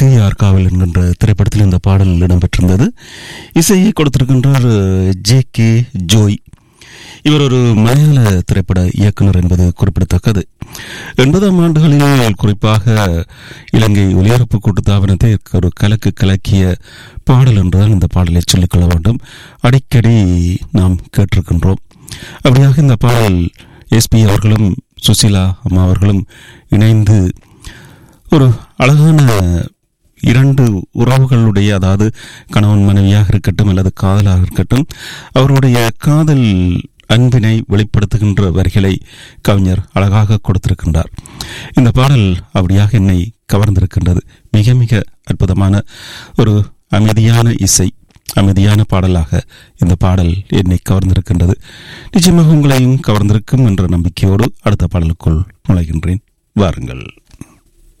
KR காவல் என்கின்ற திரைப்படத்தில் இந்த பாடல் இடம்பெற்றிருந்தது இசையை கொடுத்திருக்கின்றார் ஜே கே ஜோய் இவர் ஒரு மலையாள திரைப்பட இயக்குனர் என்பது குறிப்பிடத்தக்கது எண்பதாம் ஆண்டுகளில் குறிப்பாக இலங்கை ஒலிபரப்பு கூட்டுத்தாபனத்தை ஒரு கலக்கு கலக்கிய பாடல் என்றுதான் இந்த பாடலை சொல்லிக்கொள்ள வேண்டும் அடிக்கடி நாம் கேட்டிருக்கின்றோம் அப்படியாக இந்த பாடல் எஸ்பி அவர்களும் சுசிலா அம்மா அவர்களும் இணைந்து ஒரு அழகான இரண்டு உறவுகளுடைய அதாவது கணவன் மனைவியாக இருக்கட்டும் அல்லது காதலாக இருக்கட்டும் அவருடைய காதல் அன்பினை வெளிப்படுத்துகின்ற வரிகளை கவிஞர் அழகாக கொடுத்திருக்கின்றார் இந்த பாடல் அப்படியாக என்னை கவர்ந்திருக்கின்றது மிக மிக அற்புதமான ஒரு அமைதியான இசை அமைதியான பாடலாக இந்த பாடல் என்னை கவர்ந்திருக்கின்றது நிச்சயமாக உங்களையும் கவர்ந்திருக்கும் என்ற நம்பிக்கையோடு அடுத்த பாடலுக்குள் நுழைகின்றேன் வாருங்கள்